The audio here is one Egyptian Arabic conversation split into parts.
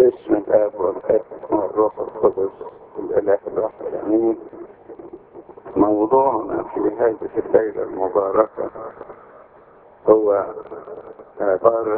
باسم الاب والابن والروح القدس الاله الواحد امين موضوعنا في هذه الليله المباركه هو عباره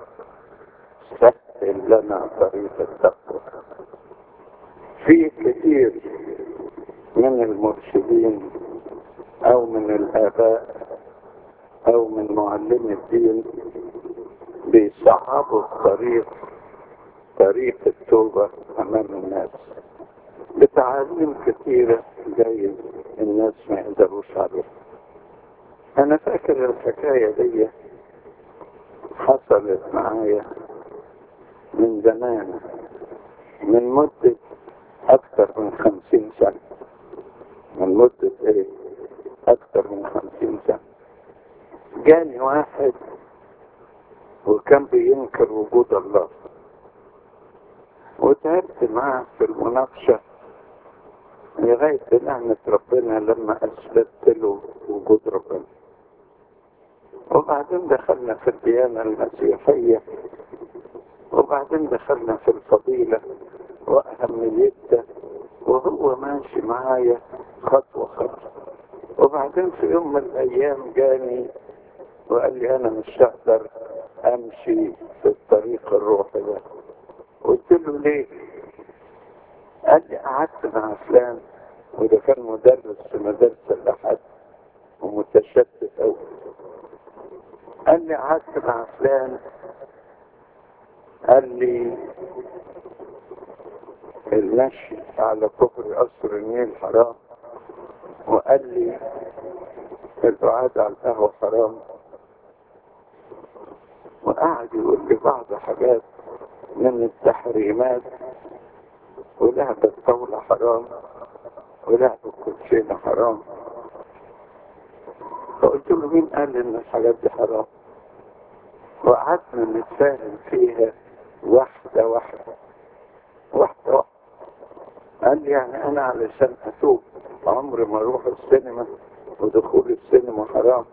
سهل لنا طريق التقوى في كثير من المرشدين او من الاباء او من معلمي الدين بيصعبوا الطريق طريق التوبة امام الناس بتعاليم كثيرة جايز الناس ما يقدروش عليها انا فاكر الحكاية دي حصلت معايا من زمان من مدة اكثر من خمسين سنة من مدة ايه اكثر من خمسين سنة جاني واحد وكان بينكر وجود الله وتعبت معاه في المناقشة لغاية نعمة ربنا لما أثبت له وجود ربنا وبعدين دخلنا في الديانة المسيحية وبعدين دخلنا في الفضيلة وأهميتها وهو ماشي معايا خطوة خطوة وبعدين في يوم من الأيام جاني وقال لي أنا مش هقدر أمشي في الطريق الروحي ده قلت له ليه؟ قال لي قعدت مع فلان وده كان مدرس في مدرسة الأحد ومتشتت أوي قال لي قعدت مع فلان قال لي المشي على كفر قصر النيل حرام وقال لي القعاد على القهوة حرام وقعد يقول لي بعض حاجات من التحريمات ولعب الطاولة حرام ولعب الكوتشينة حرام فقلت له مين قال ان الحاجات دي حرام وقعدنا نتفاهم فيها واحدة واحدة واحدة واحدة قال لي يعني انا علشان اتوب عمري ما اروح السينما ودخول السينما حرام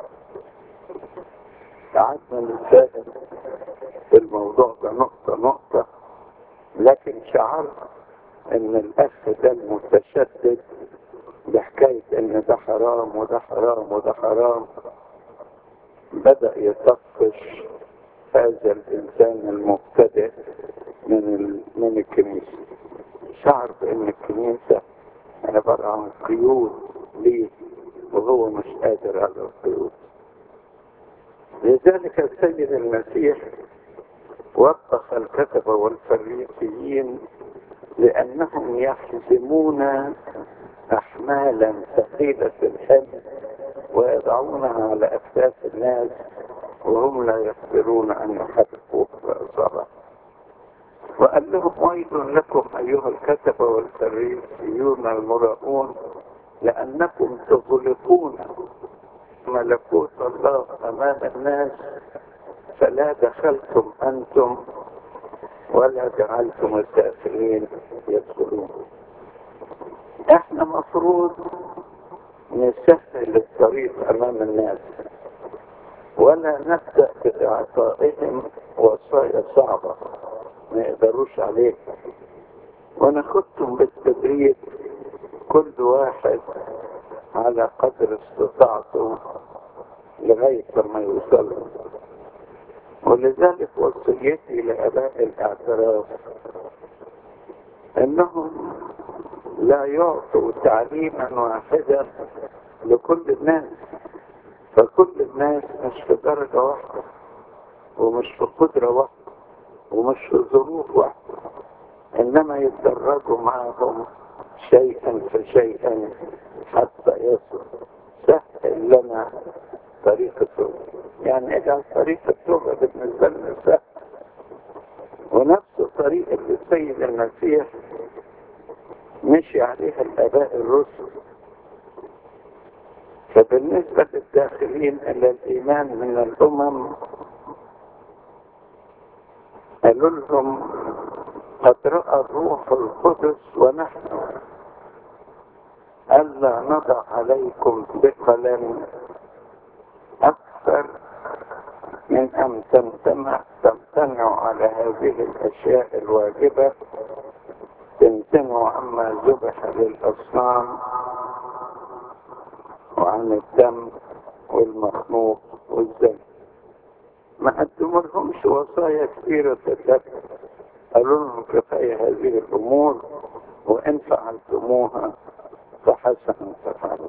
قعدنا نتفاهم في الموضوع ده نقطة نقطة لكن شعرت ان الاخ ده المتشدد بحكاية ان ده حرام وده حرام وده حرام بدأ يطفش هذا الانسان المبتدئ من ال... من الكنيسة شعر بان الكنيسة عبارة عن قيود ليه وهو مش قادر على القيود لذلك السيد المسيح وبخ الكتبة والفريسيين لأنهم يحزمون أحمالا ثقيلة الحمل ويضعونها على أكتاف الناس وهم لا يقدرون أن يحرقوا بأصابع وقال لهم ويل لكم أيها الكتبة والفريسيون المراؤون لأنكم تغلقون ملكوت الله أمام الناس فلا دخلتم أنتم ولا جعلتم الداخلين يدخلون احنا مفروض نسهل الطريق أمام الناس ولا نبدأ بإعطائهم وصايا صعبة ما يقدروش عليها وناخدهم بالتدريج كل واحد على قدر استطاعته لغاية لما يوصلوا ولذلك وصيتي لآباء الاعتراف انهم لا يعطوا تعليما واحدا لكل الناس فكل الناس مش في درجة واحدة ومش في قدرة واحدة ومش في ظروف واحدة انما يتدرجوا معهم شيئا فشيئا حتى يصل سهل لنا طريق التوبة يعني اجعل طريق التوبة بالنسبة لنا سهل ونفس الطريق اللي السيد المسيح مشي عليها الآباء الرسل فبالنسبة للداخلين إلى الإيمان من الأمم قالوا لهم قد رأى الروح القدس ونحن ألا نضع عليكم ثقلا أكثر من أن تمتنع تمتنعوا على هذه الأشياء الواجبة تمتنعوا عما ذبح للأصنام وعن الدم والمخنوق والذنب ما قدموا وصايا كثيرة تتلك قالوا لهم كفاية هذه الأمور وإن فعلتموها فحسنا تفعلوا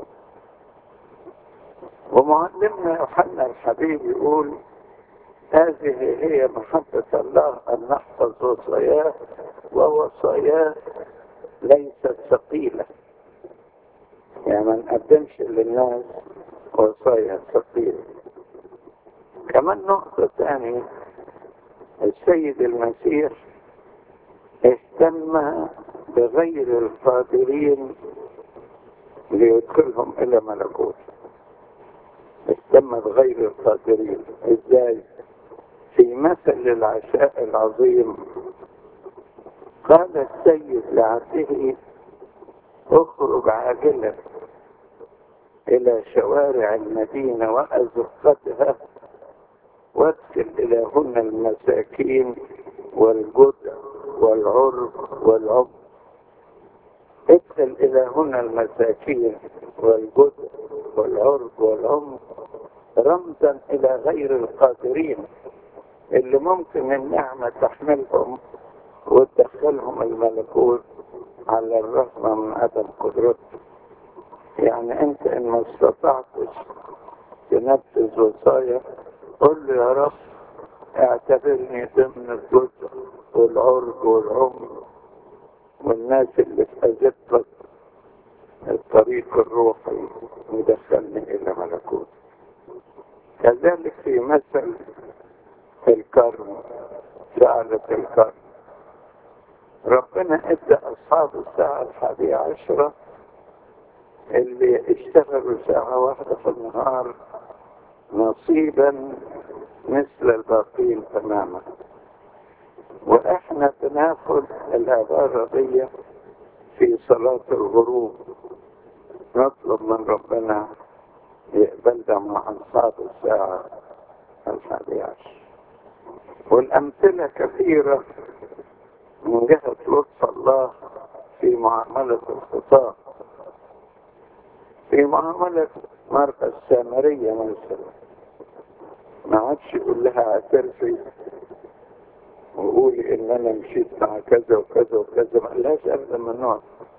ومعلمنا يوحنا الحبيب يقول هذه هي محبة الله أن نحفظ وصاياه ووصاياه ليست ثقيلة يعني ما نقدمش للناس وصايا ثقيلة كمان نقطة ثانية السيد المسيح اهتم بغير القادرين ليدخلهم إلى ملكوت اهتم بغير القادرين ازاي في مثل العشاء العظيم قال السيد لعبده اخرج عاجلا الى شوارع المدينة وازقتها وادخل الى هنا المساكين والجدع والعرب والعب ادخل الى هنا المساكين والجدع والعرب والعمر رمزا الى غير القادرين اللي ممكن النعمة تحملهم وتدخلهم الملكوت على الرغم من عدم قدرته يعني انت ان ما استطعتش تنفذ وصايا قل له يا رب اعتبرني ضمن الجزء والعرض والعمر والناس اللي اتأذت لك الطريق الروحي ودخلني الى ملكوت كذلك في مثل الكرم سعادة الكرم ربنا ادى اصحاب الساعة الحادية عشرة اللي اشتغلوا ساعة واحدة في النهار نصيبا مثل الباقين تماما واحنا بناخد العبارة دي في صلاة الغروب نطلب من ربنا يقبلنا مع أصحاب الساعة الحادية عشر والأمثلة كثيرة من جهة لطف الله في معاملة الخطاب في معاملة مرأة السامرية مثلا ما عادش يقول لها اعترفي وقولي ان انا مشيت مع كذا وكذا وكذا ما قالهاش ابدا ممنوع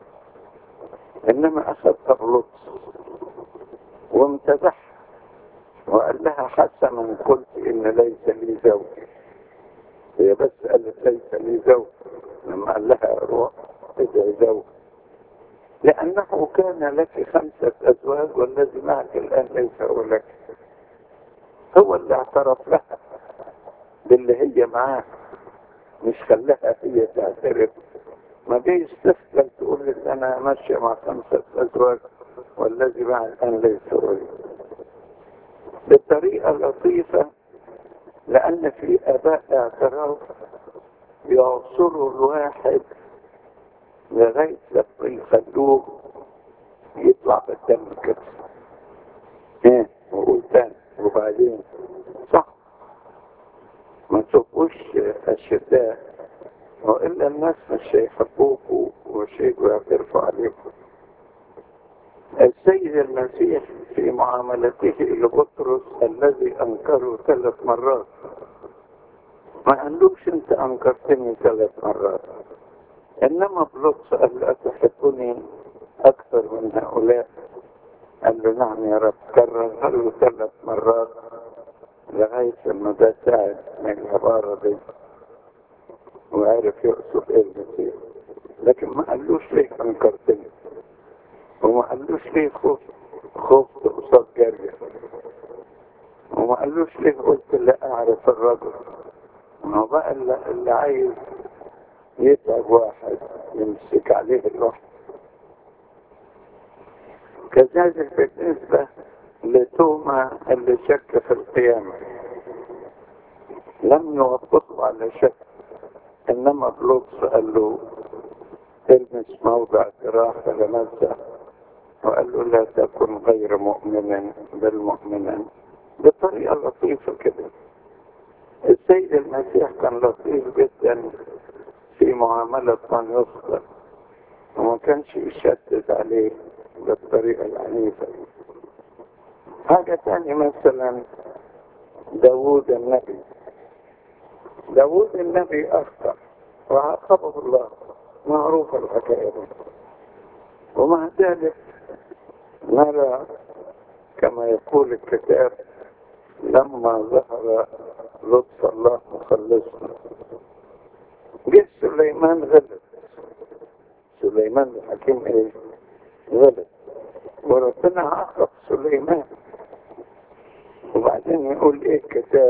انما اخذتها بلطف وامتدحها وقال لها حسنا قلت ان ليس لي زوج هي بس قالت ليس لي زوج لما قال لها روح ادعي زوج لأنه كان لك خمسة أزواج والذي معك الآن ليس هو لك هو اللي اعترف لها باللي هي معاه مش خلاها هي تعترف ما جايش تفضل تقول لك أنا ماشية مع خمسة أزواج والذي معي الآن ليس هو لك بطريقة لطيفة لأن في آباء اعتراف يعصروا الواحد لغاية لما يخلوه يطلع بالدم كده ايه وقول تاني وبعدين صح ما تبقوش أشداء وإلا الناس مش هيحبوكوا ومش هيجوا يعترفوا عليكم السيد المسيح في معاملته لبطرس الذي أنكره ثلاث مرات ما قالوش أنت أنكرتني ثلاث مرات إنما بلطف قال له أتحبني أكثر من هؤلاء قال له نعم يا رب كررها له ثلاث مرات لغاية لما ده تعب من العبارة دي وعرف يقصد ايه المسيح لكن ما قالوش ليه أنكرتني وما قالوش ليه خفت خفت قصاد جرجر وما قالوش ليه قلت لا أعرف الرجل ما هو بقى اللي, اللي عايز يتعب واحد يمسك عليه الوحد كذلك بالنسبة لتوما اللي شك في القيامة لم يوافقه على شك انما بلطف قال له تلمس موضع جراح فلمسه وقال له لا تكن غير مؤمن بل مؤمنا بطريقة لطيفة كده السيد المسيح كان لطيف جدا في معاملة من يخطئ وما كانش يشدد عليه بالطريقة العنيفة حاجة تانية مثلا داوود النبي داوود النبي أخطأ وعاقبه الله معروفة الحكاية دي ومع ذلك نرى كما يقول الكتاب لما ظهر لطف الله مخلصنا جه سليمان غلط سليمان الحكيم ايه غلط وربنا عاقب سليمان وبعدين يقول ايه الكتاب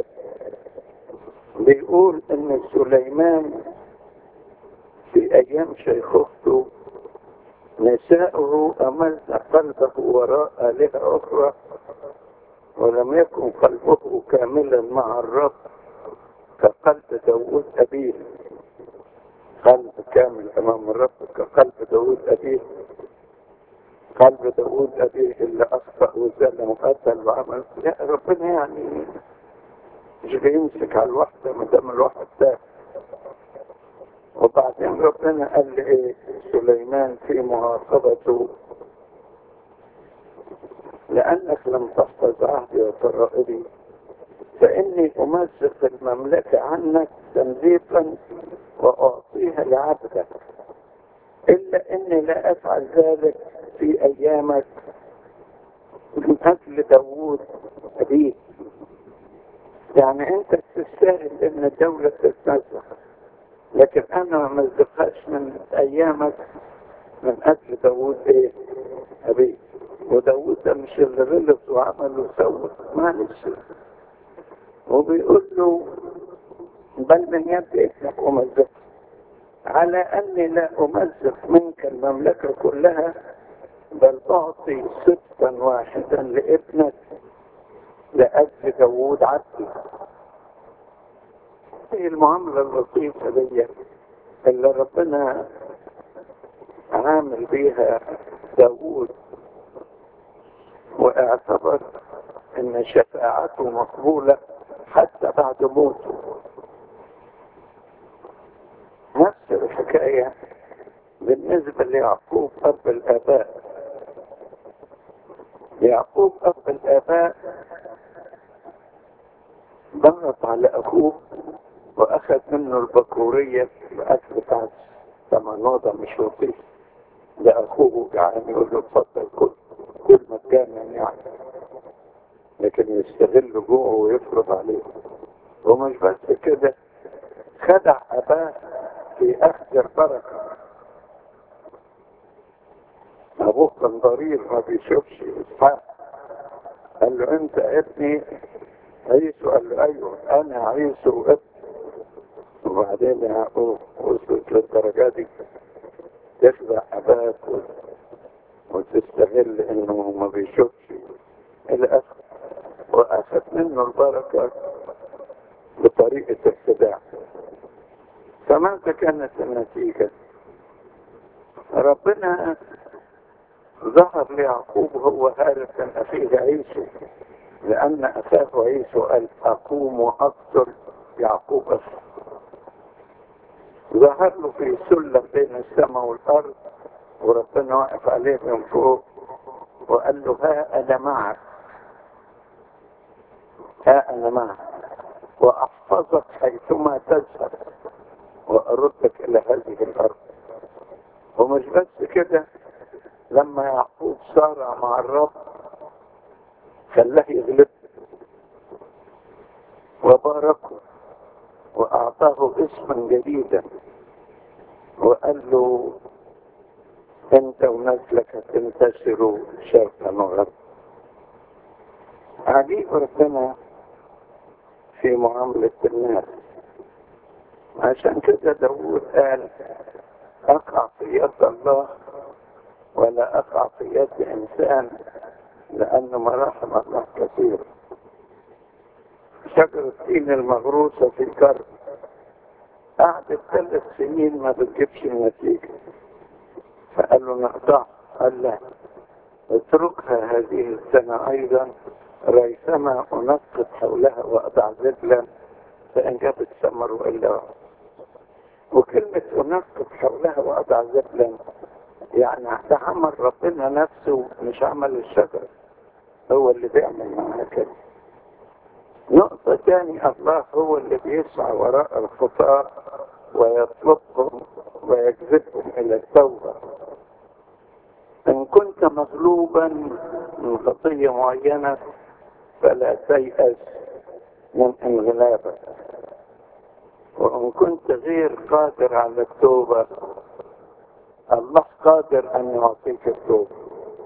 بيقول ان سليمان في ايام شيخوخته نساؤه املت قلبه وراء آلهة أخرى ولم يكن قلبه كاملا مع الرب كقلب داود أبيه قلب كامل أمام الرب كقلب داود أبيه قلب داود أبيه اللي أخطأ وزلم وقتل وعمل لا ربنا يعني مش بيمسك على الواحدة ما دام الواحد ده وبعدين ربنا قال لي ايه سليمان في معاقبته لأنك لم تحفظ عهدي وفرائضي فإني أمزق المملكة عنك تمزيقا وأعطيها لعبدك إلا إني لا أفعل ذلك في أيامك من أجل داوود أبيك يعني أنت تستاهل إن الدولة تتمزق لكن أنا ما مزقهاش من أيامك من أجل داوود إيه أبيك وداوود ده مش اللي غلط وعمل وسوى معلش وبيقول له بل من يد ابنك أمزق على أني لا أمزق منك المملكة كلها بل أعطي سبطا واحدا لابنك لأجل داوود عبدي هذه المعاملة اللطيفة دي اللي ربنا عامل بيها داوود واعتبر ان شفاعته مقبولة حتى بعد موته نفس الحكاية بالنسبة ليعقوب أب الآباء يعقوب أب الآباء ضغط على أخوه وأخذ منه البكورية الأكل بتاع ثمنوضة مش لطيف ده أخوه جعان يقول له اتفضل كل كل مجانا يعني لكن يستغل جوعه ويفرض عليه ومش بس كده خدع أباه في أخذ البركة أبوه كان ضرير ما بيشوفش إسحاق قال له أنت ابني عيسو قال له أيوه أنا عيسو ابني وبعدين يعقوب وصلت للدرجة دي تخدع أباك وتستغل إنه ما بيشوفش إلى آخره وأخذ منه البركة بطريقة الخداع فماذا كانت النتيجة؟ ربنا ظهر ليعقوب هو هارب من أخيه عيسو لأن أخاه عيسو قال أقوم وأقتل يعقوب أخي ظهر له في سلم بين السماء والأرض وربنا واقف عليه من فوق وقال له ها أنا معك ها أنا معك وأحفظك حيثما تذهب وأردك إلى هذه الأرض ومش بس كده لما يعقوب صارع مع الرب خلاه يغلب وباركه وأعطاه اسما جديدا وقال له انت ونسلك تنتشروا شرقا وغربا عجيب ربنا في معاملة الناس عشان كده داود قال أقع في يد الله ولا أقع في يد إنسان لأن مراحم الله كثيرة شجرة التين المغروسة في الكرب قعدت ثلاث سنين ما بتجيبش النتيجة فقال له نقطع قال لا اتركها هذه السنة أيضا ريثما أنقط حولها وأضع ذبلا فإن جابت ثمر وإلا وكلمة أنقب حولها وأضع زبلا يعني ده عمل ربنا نفسه مش عمل الشجر هو اللي بيعمل معاها كده نقطة تاني الله هو اللي بيسعى وراء الخطاة ويطلبهم ويجذبهم إلى التوبة إن كنت مغلوبا من خطية معينة فلا تيأس من انغلابك وإن كنت غير قادر على التوبة الله قادر أن يعطيك التوبة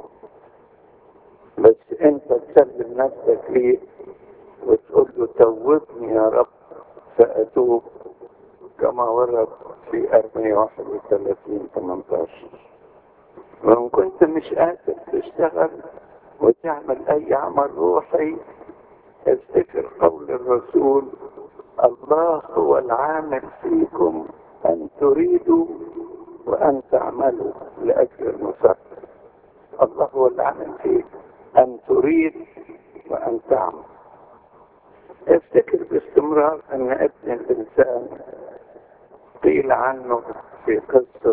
بس أنت تسلم نفسك ليه وتقول له توبني يا رب فأتوب كما ورد في أرمية 31 18 وإن كنت مش قادر تشتغل وتعمل أي عمل روحي افتكر قول الرسول الله هو العامل فيكم أن تريدوا وأن تعملوا لأجل المسار الله هو العامل فيك أن تريد وأن تعمل افتكر باستمرار أن ابن الإنسان قيل عنه في قصة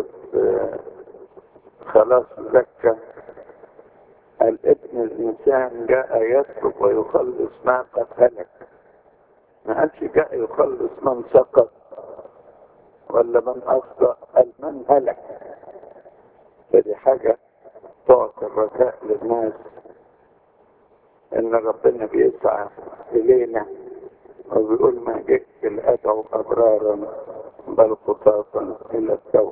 خلاص زكى الابن الإنسان جاء يسلك ويخلص ما قد هلك ما قالش جاء يخلص من سقط ولا من أخطأ قال من هلك فدي حاجة تعطي الرجاء للناس إن ربنا بيسعى إلينا وبيقول ما جئت لأدعو أبرارا بل خطاطا إلى التوبة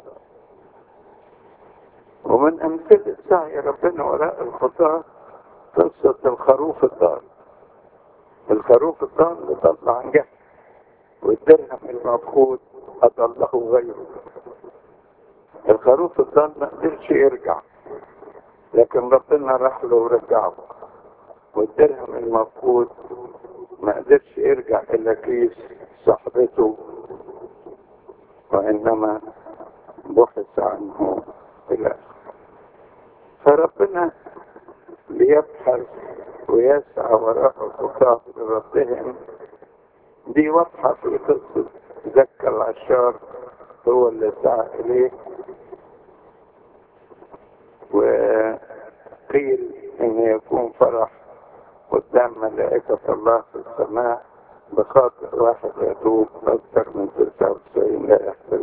ومن أمثلة سعي ربنا وراء الخطاة قصة الخروف الضال الخروف الضال ضل عن جهل والدرهم المفقود أضله غيره الخروف الضال ما قدرش يرجع لكن ربنا راح له ورجعه والدرهم المفقود ما قدرش يرجع إلى كيس صاحبته وإنما بحث عنه إلى فربنا بيبحث ويسعى وراء الخطاة لربهم دي واضحة في قصة زكى العشار هو اللي سعى إليه وقيل إن يكون فرح قدام ملائكة الله في السماء بخاطر واحد يتوب أكثر من 99 لا يحترم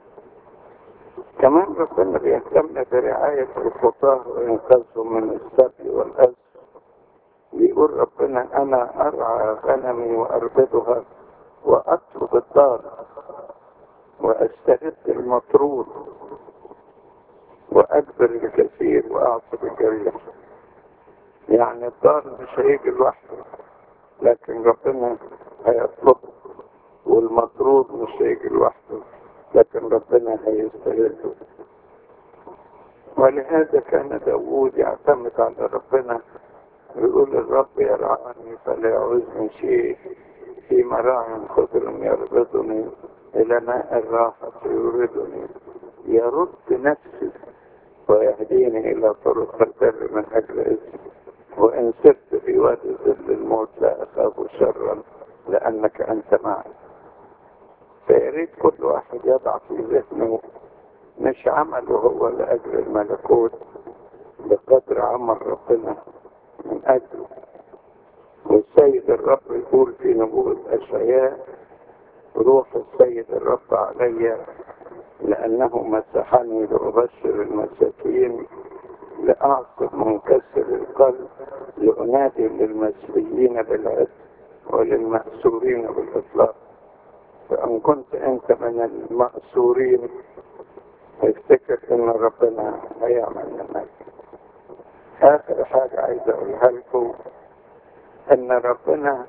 كمان ربنا بيهتم برعاية الخطاة وإنقاذهم من السبي والأسر بيقول ربنا أنا أرعى غنمي وأربدها وأطلب الدار وأسترد المطرود وأجبر الكثير وأعصب الجريح يعني الدار مش هيجي لوحده لكن ربنا هيطلبه والمطرود مش هيجي لوحده لكن ربنا هيستهله ولهذا كان داوود يعتمد على ربنا ويقول الرب يرعاني فلا يعوزني شيء في مراع خضر يربطني إلى ماء الراحة يوردني يرد نفسي ويهديني إلى طرق البر من أجل اسمي وإن سرت في وادي ظل الموت لا أخاف شرا لأنك أنت معي فيريد كل واحد يضع في ذهنه مش عمله هو لأجل الملكوت بقدر عمل ربنا من أجله والسيد الرب يقول في نبوة أشعياء روح السيد الرب علي لأنه مسحني لأبشر المساكين لأعصب منكسر القلب لأنادي للمسيحيين بالعز وللمأسورين بالإطلاق فإن كنت أنت من المأسورين افتكر إن ربنا هيعمل منك آخر حاجة عايز أقولها لكم إن ربنا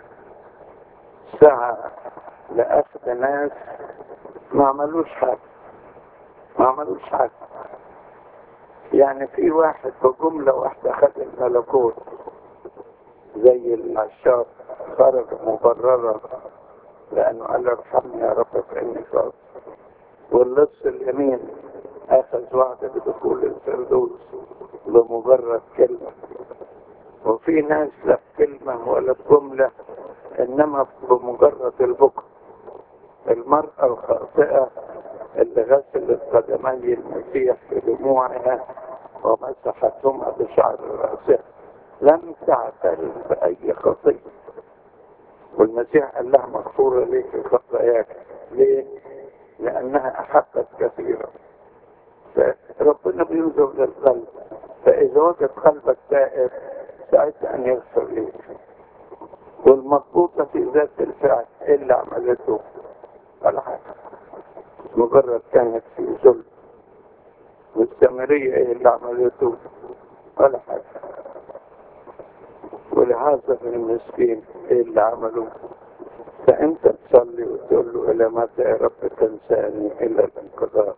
سعى لأخذ ناس ما عملوش حاجة ما عملوش حاجة يعني في واحد بجملة واحدة خد الملكوت زي العشاق خرج مبررا لأنه قال ارحمني يا رب فإني صاد واللص اليمين أخذ وعد بدخول الفردوس بمجرد كلمة وفي ناس لا كلمة ولا جملة إنما بمجرد البكر المرأة الخاطئة اللي غسلت قدمي المسيح في دموعها ومسحتهما بشعر رأسها لم تعترف بأي خطية والمسيح قال لها مغفورة ليك خطاياك ليه؟ لأنها أحبت كثيرا فربنا بينظر للقلب فإذا وجد قلبك تائب ساعتها أن يغفر ليك والمضبوطة في ذات الفعل إيه اللي عملته ولا حاجة مجرد كانت في ذل والسامرية إيه اللي عملته ولا حاجة ولهذا المسكين إيه اللي عمله فأنت تصلي وتقول له إلى متى يا رب تنساني إلى الانقضاء